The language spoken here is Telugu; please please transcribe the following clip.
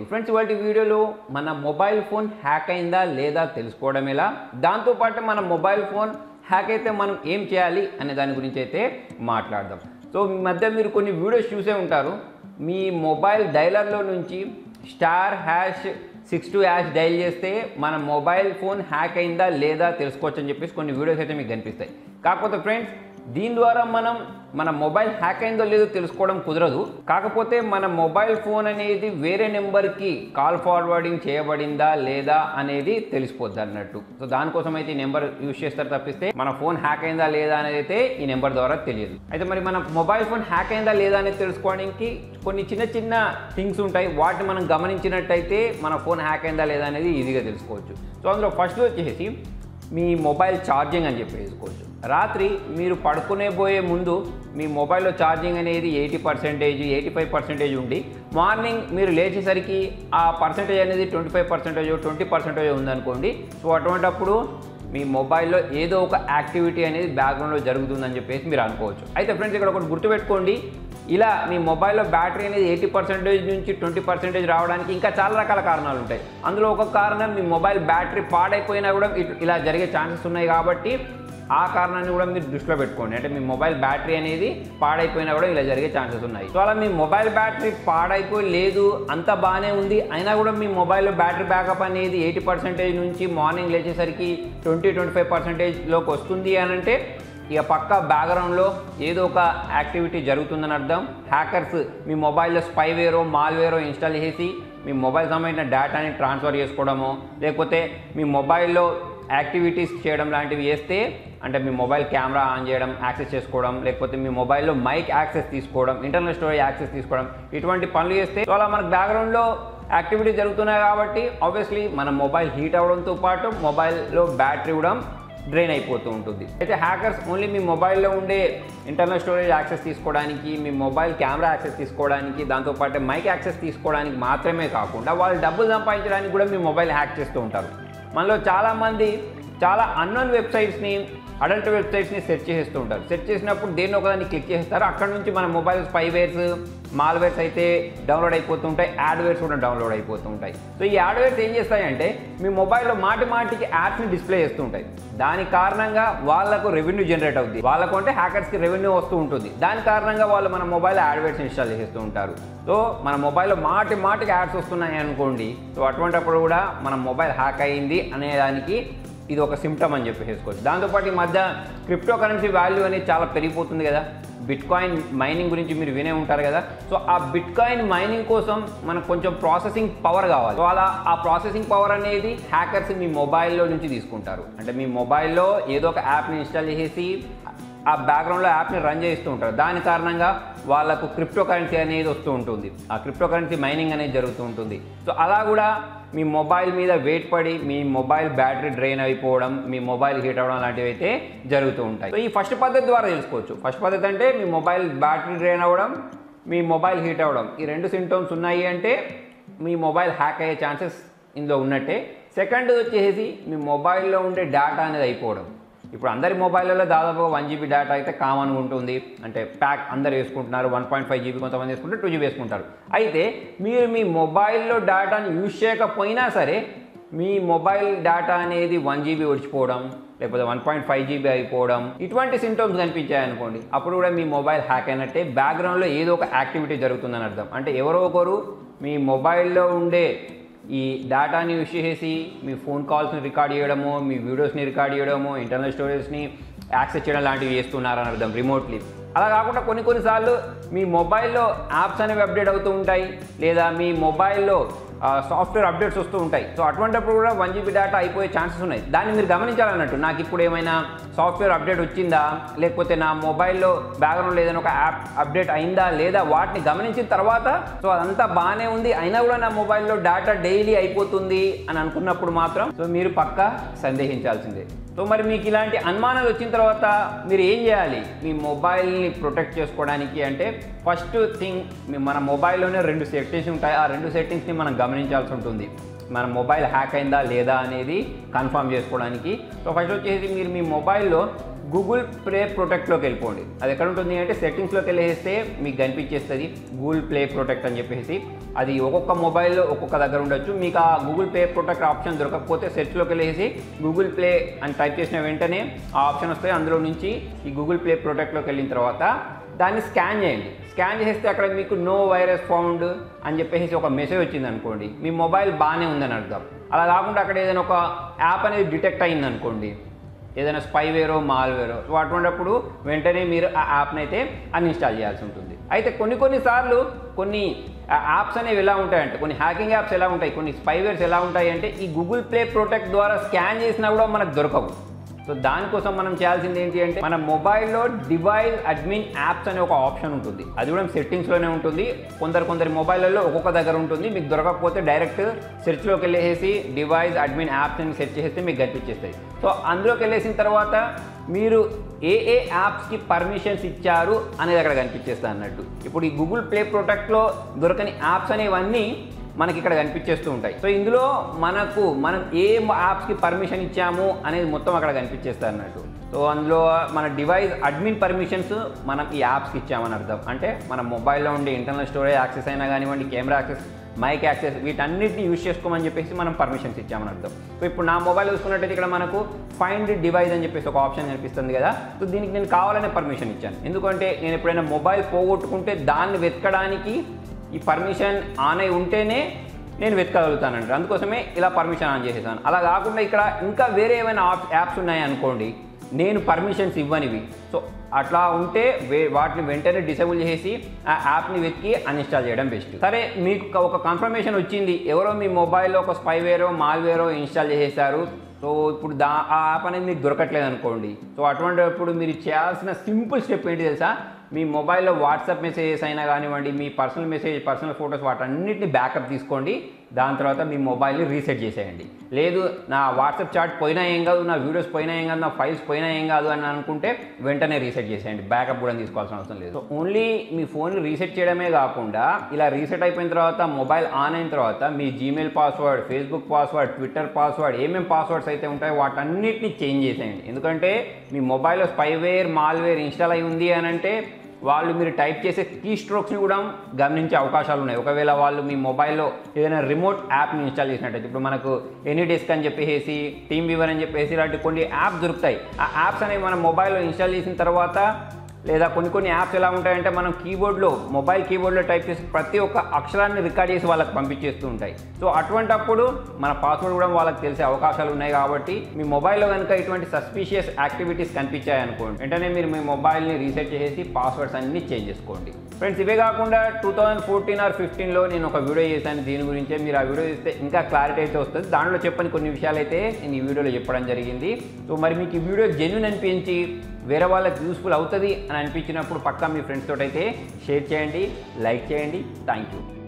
ఫ్రెండ్స్ ఇవాళ వీడియోలో మన మొబైల్ ఫోన్ హ్యాక్ అయిందా లేదా తెలుసుకోవడం ఎలా దాంతోపాటు మన మొబైల్ ఫోన్ హ్యాక్ అయితే మనం ఏం చేయాలి అనే దాని గురించి అయితే మాట్లాడదాం సో ఈ మధ్య మీరు కొన్ని వీడియోస్ చూసే ఉంటారు మీ మొబైల్ డైలర్లో నుంచి star hash six two hash dial చేస్తే మన మొబైల్ ఫోన్ హ్యాక్ అయిందా లేదా తెలుసుకోవచ్చు అని చెప్పేసి కొన్ని వీడియోస్ అయితే మీకు కనిపిస్తాయి కాకపోతే ఫ్రెండ్స్ దీని ద్వారా మనం మన మొబైల్ హ్యాక్ అయిందో లేదో తెలుసుకోవడం కుదరదు కాకపోతే మన మొబైల్ ఫోన్ అనేది వేరే నెంబర్కి కాల్ ఫార్వర్డింగ్ చేయబడిందా లేదా అనేది తెలిసిపోద్ది అన్నట్టు సో దానికోసం అయితే ఈ నెంబర్ యూజ్ చేస్తారు తప్పిస్తే మన ఫోన్ హ్యాక్ అయిందా లేదా అనేది అయితే ఈ నెంబర్ ద్వారా తెలియదు అయితే మరి మన మొబైల్ ఫోన్ హ్యాక్ అయిందా లేదా అనేది తెలుసుకోవడానికి కొన్ని చిన్న చిన్న థింగ్స్ ఉంటాయి వాటిని మనం గమనించినట్టయితే మన ఫోన్ హ్యాక్ అయిందా లేదా అనేది ఈజీగా తెలుసుకోవచ్చు సో అందులో ఫస్ట్ వచ్చేసి మీ మొబైల్ ఛార్జింగ్ అని చెప్పి వేసుకోవచ్చు రాత్రి మీరు పడుకునే పోయే ముందు మీ మొబైల్లో ఛార్జింగ్ అనేది eighty percentage eighty five percentage ఉండి మార్నింగ్ మీరు లేచేసరికి ఆ పర్సెంటేజ్ అనేది twenty five percentage twenty percentage ఉందనుకోండి సో అటువంటప్పుడు మీ మొబైల్లో ఏదో ఒక యాక్టివిటీ అనేది బ్యాక్గ్రౌండ్లో జరుగుతుందని చెప్పేసి మీరు అనుకోవచ్చు అయితే ఫ్రెండ్స్ ఇక్కడ ఒకటి గుర్తుపెట్టుకోండి ఇలా మీ మొబైల్లో బ్యాటరీ అనేది ఎయిటీ పర్సెంటేజ్ నుంచి ట్వంటీ పర్సెంటేజ్ రావడానికి ఇంకా చాలా రకాల కారణాలు ఉంటాయి అందులో ఒక కారణం మీ మొబైల్ బ్యాటరీ పాడైపోయినా కూడా ఇట్- ఇలా జరిగే ఛాన్సెస్ ఉన్నాయి కాబట్టి ఆ కారణాన్ని కూడా మీరు దృష్టిలో పెట్టుకోండి అంటే మీ మొబైల్ బ్యాటరీ అనేది పాడైపోయినా కూడా ఇలా జరిగే ఛాన్సెస్ ఉన్నాయి సో అలా మీ మొబైల్ బ్యాటరీ పాడైపోయి లేదు అంత బాగానే ఉంది అయినా కూడా మీ మొబైల్లో బ్యాటరీ బ్యాకప్ అనేది ఎయిటీ పర్సెంటేజ్ నుంచి మార్నింగ్ లేచేసరికి ట్వంటీ ట్వంటీ ఫైవ్ పర్సెంటేజ్లోకి వస్తుంది అని అంటే ఇక పక్క బ్యాక్గ్రౌండ్లో ఏదో ఒక యాక్టివిటీ జరుగుతుందని అర్థం హ్యాకర్స్ మీ మొబైల్లో స్పైవేరో మాల్వేరో ఇన్స్టాల్ చేసి మీ మొబైల్ సంబంధించిన డేటాని ట్రాన్స్ఫర్ చేసుకోవడమో లేకపోతే మీ మొబైల్లో యాక్టివిటీస్ చేయడం లాంటివి చేస్తే అంటే మీ మొబైల్ కెమెరా ఆన్ చేయడం యాక్సెస్ చేసుకోవడం లేకపోతే మీ మొబైల్లో మైక్ యాక్సెస్ తీసుకోవడం ఇంటర్నల్ స్టోరేజ్ యాక్సెస్ తీసుకోవడం ఇటువంటి పనులు చేస్తే సో అలా మనకు బ్యాక్గ్రౌండ్లో యాక్టివిటీ జరుగుతున్నాయి కాబట్టి ఆబ్వియస్లీ మన మొబైల్ హీట్ అవ్వడంతో పాటు మొబైల్లో బ్యాటరీ కూడా డ్రైన్ అయిపోతూ ఉంటుంది అయితే హ్యాకర్స్ ఓన్లీ మీ మొబైల్లో ఉండే ఇంటర్నల్ స్టోరేజ్ యాక్సెస్ తీసుకోవడానికి మీ మొబైల్ కెమెరా యాక్సెస్ తీసుకోవడానికి దాంతోపాటు మైక్ యాక్సెస్ తీసుకోవడానికి మాత్రమే కాకుండా వాళ్ళు డబ్బులు సంపాదించడానికి కూడా మీ మొబైల్ హ్యాక్ చేస్తూ ఉంటారు మనలో చాలామంది చాలా అన్నోన్ వెబ్సైట్స్ని అడల్ట్ వెబ్సైట్స్ని సెర్చ్ చేస్తూ ఉంటారు సెర్చ్ చేసినప్పుడు దేన్ని ఒకదాన్ని క్లిక్ చేస్తారు అక్కడ నుంచి మన మొబైల్ స్పైవేర్స్ మాల్వేర్స్ అయితే డౌన్లోడ్ అయిపోతూ ఉంటాయి యాడ్వేర్స్ కూడా డౌన్లోడ్ అయిపోతూ ఉంటాయి సో ఈ యాడ్వేర్స్ ఏం చేస్తాయంటే మీ మొబైల్లో మాటి మాటికి యాప్స్ని డిస్ప్లే చేస్తూ ఉంటాయి దాని కారణంగా వాళ్ళకు రెవెన్యూ జనరేట్ అవుతుంది వాళ్ళకు అంటే హ్యాకర్స్కి రెవెన్యూ వస్తూ ఉంటుంది దాని కారణంగా వాళ్ళు మన మొబైల్ యాడ్వేర్స్ ఇన్స్టాల్ చేస్తూ ఉంటారు సో మన మొబైల్లో మాటి మాటికి యాడ్స్ వస్తున్నాయి అనుకోండి సో అటువంటిప్పుడు కూడా మన మొబైల్ హ్యాక్ అయింది అనే దానికి ఇది ఒక సిమ్టమ్ అని చెప్పి చేసుకోవచ్చు దాంతోపాటు ఈ మధ్య క్రిప్టో కరెన్సీ వాల్యూ అనేది చాలా పెరిగిపోతుంది కదా బిట్ కాయిన్ మైనింగ్ గురించి మీరు వినే ఉంటారు కదా సో ఆ బిట్ కాయిన్ మైనింగ్ కోసం మనకు కొంచెం ప్రాసెసింగ్ పవర్ కావాలి సో అలా ఆ ప్రాసెసింగ్ పవర్ అనేది హ్యాకర్స్ మీ మొబైల్లో నుంచి తీసుకుంటారు అంటే మీ మొబైల్లో ఏదో ఒక యాప్ని ఇన్స్టాల్ చేసేసి ఆ బ్యాక్గ్రౌండ్లో యాప్ని రన్ చేస్తూ ఉంటారు దాని కారణంగా వాళ్ళకు క్రిప్టో కరెన్సీ అనేది వస్తూ ఉంటుంది ఆ క్రిప్టో కరెన్సీ మైనింగ్ అనేది జరుగుతూ ఉంటుంది సో అలా కూడా మీ మొబైల్ మీద వెయిట్ పడి మీ మొబైల్ బ్యాటరీ డ్రైన్ అయిపోవడం మీ మొబైల్ హీట్ అవ్వడం లాంటివి అయితే జరుగుతూ ఉంటాయి సో ఈ ఫస్ట్ పద్ధతి ద్వారా తెలుసుకోవచ్చు ఫస్ట్ పద్ధతి అంటే మీ మొబైల్ బ్యాటరీ డ్రైన్ అవ్వడం మీ మొబైల్ హీట్ అవ్వడం ఈ రెండు సింటమ్స్ ఉన్నాయి అంటే మీ మొబైల్ హ్యాక్ అయ్యే ఛాన్సెస్ ఇందులో ఉన్నట్టే సెకండ్ వచ్చేసి మీ మొబైల్లో ఉండే డేటా అనేది అయిపోవడం ఇప్పుడు అందరి మొబైల్లో దాదాపు వన్ జీబీ డేటా అయితే కామన్ ఉంటుంది అంటే ప్యాక్ అందరు వేసుకుంటున్నారు వన్ పాయింట్ ఫైవ్ జీబీ కొంతమంది వేసుకుంటే టూ జీబీ వేసుకుంటారు అయితే మీరు మీ మొబైల్లో డేటాని యూజ్ చేయకపోయినా సరే మీ మొబైల్ డేటా అనేది వన్ జీబీ ఒడిచిపోవడం లేకపోతే వన్ పాయింట్ ఫైవ్ జీబీ అయిపోవడం ఇటువంటి సింటమ్స్ కనిపించాయి అనుకోండి అప్పుడు కూడా మీ మొబైల్ హ్యాక్ అయినట్టే బ్యాక్గ్రౌండ్లో ఏదో ఒక యాక్టివిటీ జరుగుతుందని అర్థం అంటే ఎవరో ఒకరు మీ మొబైల్లో ఉండే ఈ డేటాని యూస్ చేసి మీ ఫోన్ కాల్స్ని రికార్డ్ చేయడము మీ వీడియోస్ని రికార్డ్ చేయడము ఇంటర్నల్ స్టోరేజ్ని యాక్సెస్ చేయడం లాంటివి చేస్తున్నారని అర్థం రిమోట్లీ అలా కాకుండా కొన్ని కొన్నిసార్లు మీ మొబైల్లో యాప్స్ అనేవి అప్డేట్ అవుతూ ఉంటాయి లేదా మీ మొబైల్లో సాఫ్ట్వేర్ అప్డేట్స్ వస్తూ ఉంటాయి సో అటువంటిప్పుడు కూడా వన్ జీబీ డేటా అయిపోయే ఛాన్సెస్ ఉన్నాయి దాన్ని మీరు గమనించాలన్నట్టు నాకు ఇప్పుడు ఏమైనా సాఫ్ట్వేర్ అప్డేట్ వచ్చిందా లేకపోతే నా మొబైల్లో బ్యాక్గ్రౌండ్లో ఏదైనా ఒక యాప్ అప్డేట్ అయిందా లేదా వాటిని గమనించిన తర్వాత సో అదంతా బాగానే ఉంది అయినా కూడా నా మొబైల్లో డేటా డైలీ అయిపోతుంది అని అనుకున్నప్పుడు మాత్రం సో మీరు పక్కా సందేహించాల్సిందే సో మరి మీకు ఇలాంటి అనుమానాలు వచ్చిన తర్వాత మీరు ఏం చేయాలి మీ మొబైల్ని ప్రొటెక్ట్ చేసుకోవడానికి అంటే ఫస్ట్ థింగ్ మీ మన మొబైల్లోనే రెండు సెట్టింగ్స్ ఉంటాయి ఆ రెండు సెట్టింగ్స్ని మనం గమనించాల్సి ఉంటుంది మన మొబైల్ హ్యాక్ అయిందా లేదా అనేది కన్ఫర్మ్ చేసుకోవడానికి సో ఫస్ట్ వచ్చేసి మీరు మీ మొబైల్లో గూగుల్ ప్లే ప్రొటెక్ట్లోకి వెళ్ళిపోండి అది ఎక్కడ ఉంటుంది అంటే సెట్టింగ్స్లోకి వెళ్ళేస్తే మీకు కనిపించేస్తుంది గూగుల్ ప్లే ప్రొటెక్ట్ అని చెప్పేసి అది ఒక్కొక్క మొబైల్లో ఒక్కొక్క దగ్గర ఉండొచ్చు మీకు ఆ గూగుల్ ప్లే ప్రొటెక్ట్ ఆప్షన్ దొరకకపోతే సెర్చ్లోకి వెళ్ళేసి గూగుల్ ప్లే అని టైప్ చేసిన వెంటనే ఆ ఆప్షన్ వస్తాయి అందులో నుంచి ఈ గూగుల్ ప్లే ప్రొటెక్ట్లోకి వెళ్ళిన తర్వాత దాన్ని స్కాన్ చేయండి స్కాన్ చేస్తే అక్కడ మీకు నో వైరస్ ఫౌండ్ అని చెప్పేసి ఒక మెసేజ్ వచ్చింది అనుకోండి మీ మొబైల్ బాగానే ఉందని అర్థం అలా కాకుండా అక్కడ ఏదైనా ఒక యాప్ అనేది డిటెక్ట్ అయింది అనుకోండి ఏదైనా స్పైవేరో మాల్వేరో సో అటువంటిప్పుడు వెంటనే మీరు ఆ యాప్ని అయితే అన్ఇన్స్టాల్ చేయాల్సి ఉంటుంది అయితే కొన్ని కొన్నిసార్లు కొన్ని యాప్స్ అనేవి ఎలా ఉంటాయంటే కొన్ని హ్యాకింగ్ యాప్స్ ఎలా ఉంటాయి కొన్ని స్పైవేర్స్ ఎలా ఉంటాయి అంటే ఈ గూగుల్ ప్లే ప్రొటెక్ట్ ద్వారా స్కాన్ చేసినా కూడా మనకు దొరకవు సో దానికోసం మనం చేయాల్సింది ఏంటి అంటే మన మొబైల్లో డివైస్ అడ్మిన్ యాప్స్ అనే ఒక ఆప్షన్ ఉంటుంది అది కూడా సెట్టింగ్స్లోనే ఉంటుంది కొందరు కొందరి మొబైల్లో ఒక్కొక్క దగ్గర ఉంటుంది మీకు దొరకకపోతే డైరెక్ట్ సెర్చ్లోకి వెళ్ళేసి డివైస్ అడ్మిన్ యాప్స్ అని సెర్చ్ చేస్తే మీకు కనిపించేస్తాయి సో అందులోకి వెళ్ళేసిన తర్వాత మీరు ఏ ఏ యాప్స్కి పర్మిషన్స్ ఇచ్చారు అనేది అక్కడ కనిపించేస్తా అన్నట్టు ఇప్పుడు ఈ గూగుల్ ప్లే ప్రొటెక్ట్లో దొరకని యాప్స్ అనేవన్నీ మనకి ఇక్కడ కనిపించేస్తూ ఉంటాయి సో ఇందులో మనకు మనం ఏ యాప్స్కి పర్మిషన్ ఇచ్చాము అనేది మొత్తం అక్కడ కనిపించేస్తారు అన్నట్టు సో అందులో మన డివైస్ అడ్మిన్ పర్మిషన్స్ మనం ఈ యాప్స్కి ఇచ్చామని అర్థం అంటే మన మొబైల్లో ఉండే ఇంటర్నల్ స్టోరేజ్ యాక్సెస్ అయినా కానివ్వండి కెమెరా యాక్సెస్ మైక్ యాక్సెస్ వీటన్నిటిని యూజ్ చేసుకోమని చెప్పేసి మనం పర్మిషన్స్ ఇచ్చామని అర్థం సో ఇప్పుడు నా మొబైల్ చూసుకున్నట్టయితే ఇక్కడ మనకు ఫైండ్ డివైస్ అని చెప్పేసి ఒక ఆప్షన్ కనిపిస్తుంది కదా సో దీనికి నేను కావాలనే పర్మిషన్ ఇచ్చాను ఎందుకంటే నేను ఎప్పుడైనా మొబైల్ పోగొట్టుకుంటే దాన్ని వెతకడానికి ఈ పర్మిషన్ ఆన్ అయి ఉంటేనే నేను వెతకగలుగుతానండి అందుకోసమే ఇలా పర్మిషన్ ఆన్ చేసేసాను అలా కాకుండా ఇక్కడ ఇంకా వేరే ఏమైనా యాప్స్ ఉన్నాయి అనుకోండి నేను పర్మిషన్స్ ఇవ్వనివి సో అట్లా ఉంటే వే వాటిని వెంటనే డిసేబుల్ చేసి ఆ యాప్ని వెతికి అన్ఇన్స్టాల్ చేయడం బెస్ట్ సరే మీకు ఒక కన్ఫర్మేషన్ వచ్చింది ఎవరో మీ మొబైల్లో ఒక స్పైవేరో మాల్వేరో ఇన్స్టాల్ చేసేసారు సో ఇప్పుడు దా ఆ యాప్ అనేది మీకు దొరకట్లేదు అనుకోండి సో అటువంటిప్పుడు మీరు చేయాల్సిన సింపుల్ స్టెప్ ఏంటి తెలుసా మీ మొబైల్లో వాట్సాప్ మెసేజెస్ అయినా కానివ్వండి మీ పర్సనల్ మెసేజ్ పర్సనల్ ఫొటోస్ వాటన్నిటిని బ్యాకప్ తీసుకోండి దాని తర్వాత మీ మొబైల్ని రీసెట్ చేసేయండి లేదు నా వాట్సాప్ చాట్ పోయినా ఏం కాదు నా వీడియోస్ పోయినా ఏం కాదు నా ఫైల్స్ పోయినా ఏం కాదు అని అనుకుంటే వెంటనే రీసెట్ చేసేయండి బ్యాకప్ కూడా తీసుకోవాల్సిన అవసరం లేదు సో ఓన్లీ మీ ఫోన్ రీసెట్ చేయడమే కాకుండా ఇలా రీసెట్ అయిపోయిన తర్వాత మొబైల్ ఆన్ అయిన తర్వాత మీ Gmail password Facebook password Twitter password ఏమేమి పాస్వర్డ్స్ అయితే ఉంటాయో వాటన్నిటిని చేంజ్ చేసేయండి ఎందుకంటే మీ మొబైల్లో స్పైవేర్ మాల్వేర్ ఇన్స్టాల్ అయి ఉంది అని అంటే వాళ్ళు మీరు టైప్ చేసే కీ స్ట్రోక్స్ని కూడా గమనించే అవకాశాలు ఉన్నాయి ఒకవేళ వాళ్ళు మీ మొబైల్లో ఏదైనా రిమోట్ యాప్ని ఇన్స్టాల్ చేసినట్టయితే ఇప్పుడు మనకు ఎనీ డెస్క్ అని చెప్పేసి టీమ్ వివర్ అని చెప్పేసి ఇలాంటి కొన్ని యాప్స్ దొరుకుతాయి ఆ యాప్స్ అనేవి మన మొబైల్లో ఇన్స్టాల్ చేసిన తర్వాత లేదా కొన్ని కొన్ని యాప్స్ ఎలా ఉంటాయంటే మనం కీబోర్డ్లో మొబైల్ కీబోర్డ్లో టైప్ చేసి ప్రతి ఒక్క అక్షరాన్ని రికార్డ్ చేసి వాళ్ళకి పంపించేస్తూ ఉంటాయి సో అటువంటప్పుడు మన పాస్వర్డ్ కూడా వాళ్ళకి తెలిసే అవకాశాలు ఉన్నాయి కాబట్టి మీ మొబైల్లో కనుక ఇటువంటి సస్పీషియస్ యాక్టివిటీస్ కనిపించాయి అనుకోండి వెంటనే మీరు మీ మొబైల్ని రీసెట్ చేసి పాస్వర్డ్స్ అన్ని చేంజ్ చేసుకోండి ఫ్రెండ్స్ ఇవే కాకుండా టూ థౌజండ్ ఫోర్టీన్ ఆర్ ఫిఫ్టీన్లో నేను ఒక వీడియో చేశాను దీని గురించే మీరు ఆ వీడియో చేస్తే ఇంకా క్లారిటీ అయితే వస్తుంది దాంట్లో చెప్పని కొన్ని విషయాలు అయితే నేను ఈ వీడియోలో చెప్పడం జరిగింది సో మరి మీకు ఈ వీడియో జెన్యున్ అనిపించి వేరే వాళ్ళకి యూస్ఫుల్ అవుతుంది అని అనిపించినప్పుడు పక్కా మీ ఫ్రెండ్స్ తోటి అయితే షేర్ చేయండి లైక్ చేయండి థ్యాంక్ యూ